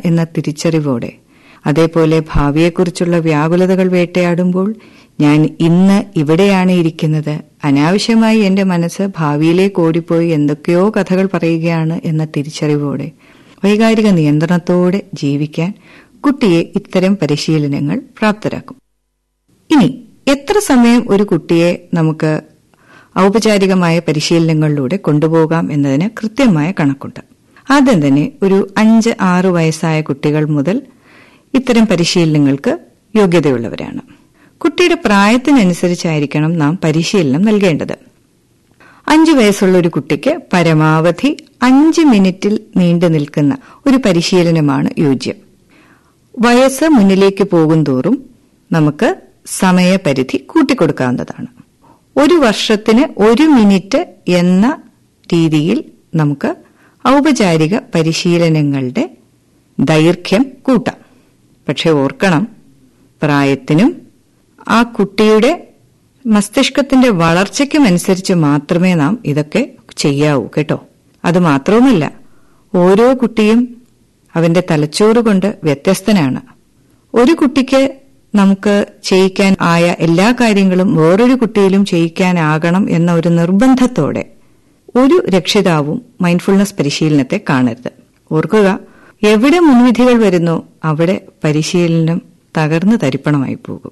എന്ന തിരിച്ചറിവോടെ അതേപോലെ ഭാവിയെക്കുറിച്ചുള്ള വ്യാകുലതകൾ വേട്ടയാടുമ്പോൾ ഞാൻ ഇന്ന് ഇവിടെയാണ് ഇരിക്കുന്നത് അനാവശ്യമായി എന്റെ മനസ്സ് ഭാവിയിലേക്ക് ഓടിപ്പോയി എന്തൊക്കെയോ കഥകൾ പറയുകയാണ് എന്ന തിരിച്ചറിവോടെ വൈകാരിക നിയന്ത്രണത്തോടെ ജീവിക്കാൻ കുട്ടിയെ ഇത്തരം പരിശീലനങ്ങൾ പ്രാപ്തരാക്കും ഇനി എത്ര സമയം ഒരു കുട്ടിയെ നമുക്ക് ഔപചാരികമായ പരിശീലനങ്ങളിലൂടെ കൊണ്ടുപോകാം എന്നതിന് കൃത്യമായ കണക്കുണ്ട് ആദ്യം തന്നെ ഒരു അഞ്ച് ആറ് വയസ്സായ കുട്ടികൾ മുതൽ ഇത്തരം പരിശീലനങ്ങൾക്ക് യോഗ്യതയുള്ളവരാണ് കുട്ടിയുടെ പ്രായത്തിനനുസരിച്ചായിരിക്കണം നാം പരിശീലനം നൽകേണ്ടത് അഞ്ചു വയസ്സുള്ള ഒരു കുട്ടിക്ക് പരമാവധി അഞ്ച് മിനിറ്റിൽ നീണ്ടു നിൽക്കുന്ന ഒരു പരിശീലനമാണ് യോജ്യം വയസ്സ് മുന്നിലേക്ക് പോകുന്തോറും നമുക്ക് സമയപരിധി കൂട്ടിക്കൊടുക്കാവുന്നതാണ് ഒരു വർഷത്തിന് ഒരു മിനിറ്റ് എന്ന രീതിയിൽ നമുക്ക് ഔപചാരിക പരിശീലനങ്ങളുടെ ദൈർഘ്യം കൂട്ടാം പക്ഷെ ഓർക്കണം പ്രായത്തിനും ആ കുട്ടിയുടെ മസ്തിഷ്കത്തിന്റെ വളർച്ചയ്ക്കും അനുസരിച്ച് മാത്രമേ നാം ഇതൊക്കെ ചെയ്യാവൂ കേട്ടോ അത് മാത്രവുമല്ല ഓരോ കുട്ടിയും അവന്റെ തലച്ചോറ് കൊണ്ട് വ്യത്യസ്തനാണ് ഒരു കുട്ടിക്ക് നമുക്ക് ചെയ്യിക്കാൻ ആയ എല്ലാ കാര്യങ്ങളും വേറൊരു കുട്ടിയിലും ചെയ്യിക്കാനാകണം എന്ന ഒരു നിർബന്ധത്തോടെ ഒരു രക്ഷിതാവും മൈൻഡ്ഫുൾനെസ് പരിശീലനത്തെ കാണരുത് ഓർക്കുക എവിടെ മുൻവിധികൾ വരുന്നോ അവിടെ പരിശീലനം തകർന്നു തരിപ്പണമായി പോകും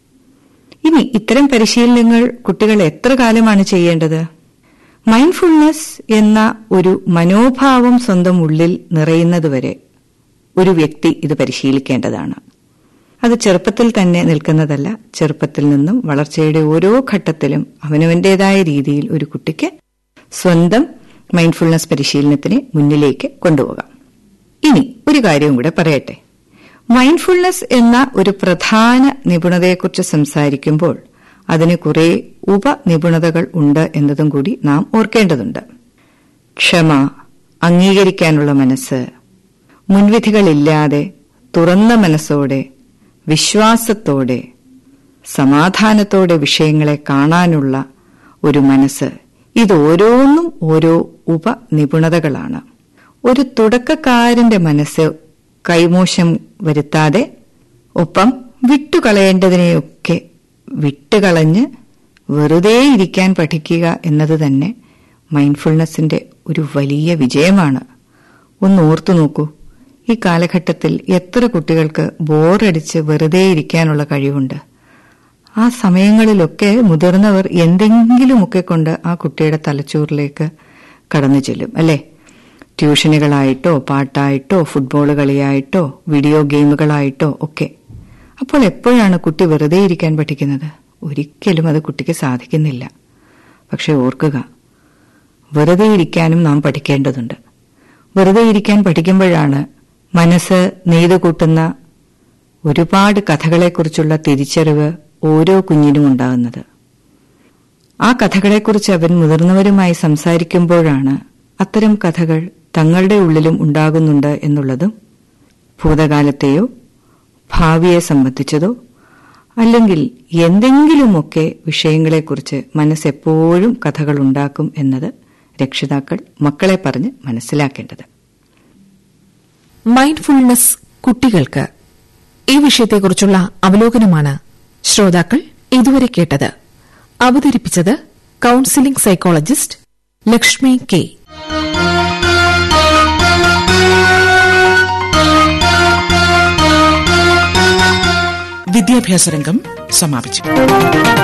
ഇനി ഇത്തരം പരിശീലനങ്ങൾ കുട്ടികൾ എത്ര കാലമാണ് ചെയ്യേണ്ടത് മൈൻഡ്ഫുൾനെസ് എന്ന ഒരു മനോഭാവം സ്വന്തം ഉള്ളിൽ നിറയുന്നതുവരെ ഒരു വ്യക്തി ഇത് പരിശീലിക്കേണ്ടതാണ് അത് ചെറുപ്പത്തിൽ തന്നെ നിൽക്കുന്നതല്ല ചെറുപ്പത്തിൽ നിന്നും വളർച്ചയുടെ ഓരോ ഘട്ടത്തിലും അവനവന്റേതായ രീതിയിൽ ഒരു കുട്ടിക്ക് സ്വന്തം മൈൻഡ്ഫുൾനെസ് പരിശീലനത്തിനെ മുന്നിലേക്ക് കൊണ്ടുപോകാം ഇനി ഒരു കാര്യവും കൂടെ പറയട്ടെ മൈൻഡ്ഫുൾനെസ് എന്ന ഒരു പ്രധാന നിപുണതയെക്കുറിച്ച് സംസാരിക്കുമ്പോൾ അതിന് കുറെ ഉപനിപുണതകൾ ഉണ്ട് എന്നതും കൂടി നാം ഓർക്കേണ്ടതുണ്ട് ക്ഷമ അംഗീകരിക്കാനുള്ള മനസ്സ് മുൻവിധികളില്ലാതെ തുറന്ന മനസ്സോടെ വിശ്വാസത്തോടെ സമാധാനത്തോടെ വിഷയങ്ങളെ കാണാനുള്ള ഒരു മനസ്സ് ഇത് ഓരോന്നും ഓരോ ഉപനിപുണതകളാണ് ഒരു തുടക്കക്കാരന്റെ മനസ്സ് കൈമോശം വരുത്താതെ ഒപ്പം വിട്ടുകളയേണ്ടതിനെയൊക്കെ വിട്ടുകളഞ്ഞ് വെറുതെ ഇരിക്കാൻ പഠിക്കുക എന്നത് തന്നെ മൈൻഡ്ഫുൾനെസിന്റെ ഒരു വലിയ വിജയമാണ് ഒന്ന് ഓർത്തു നോക്കൂ ഈ കാലഘട്ടത്തിൽ എത്ര കുട്ടികൾക്ക് ബോറടിച്ച് വെറുതെ ഇരിക്കാനുള്ള കഴിവുണ്ട് ആ സമയങ്ങളിലൊക്കെ മുതിർന്നവർ എന്തെങ്കിലുമൊക്കെ കൊണ്ട് ആ കുട്ടിയുടെ തലച്ചോറിലേക്ക് കടന്നു ചെല്ലും അല്ലേ ട്യൂഷനുകളായിട്ടോ പാട്ടായിട്ടോ ഫുട്ബോൾ കളിയായിട്ടോ വീഡിയോ ഗെയിമുകളായിട്ടോ ഒക്കെ അപ്പോൾ എപ്പോഴാണ് കുട്ടി വെറുതെ ഇരിക്കാൻ പഠിക്കുന്നത് ഒരിക്കലും അത് കുട്ടിക്ക് സാധിക്കുന്നില്ല പക്ഷെ ഓർക്കുക വെറുതെ ഇരിക്കാനും നാം പഠിക്കേണ്ടതുണ്ട് വെറുതെ ഇരിക്കാൻ പഠിക്കുമ്പോഴാണ് മനസ്സ് നെയ്തു കൂട്ടുന്ന ഒരുപാട് കഥകളെക്കുറിച്ചുള്ള തിരിച്ചറിവ് ഓരോ കുഞ്ഞിനും ഉണ്ടാകുന്നത് ആ കഥകളെക്കുറിച്ച് അവൻ മുതിർന്നവരുമായി സംസാരിക്കുമ്പോഴാണ് അത്തരം കഥകൾ തങ്ങളുടെ ഉള്ളിലും ഉണ്ടാകുന്നുണ്ട് എന്നുള്ളതും ഭൂതകാലത്തെയോ ഭാവിയെ സംബന്ധിച്ചതോ അല്ലെങ്കിൽ എന്തെങ്കിലുമൊക്കെ വിഷയങ്ങളെക്കുറിച്ച് മനസ്സെപ്പോഴും കഥകൾ ഉണ്ടാക്കും എന്നത് രക്ഷിതാക്കൾ മക്കളെ പറഞ്ഞ് മനസ്സിലാക്കേണ്ടത് മൈൻഡ്ഫുൾനെസ് കുട്ടികൾക്ക് ഈ വിഷയത്തെക്കുറിച്ചുള്ള അവലോകനമാണ് ശ്രോതാക്കൾ ഇതുവരെ കേട്ടത് അവതരിപ്പിച്ചത് കൌൺസിലിംഗ് സൈക്കോളജിസ്റ്റ് ലക്ഷ്മി കെ വിദ്യാഭ്യാസ രംഗം സമാപിച്ചു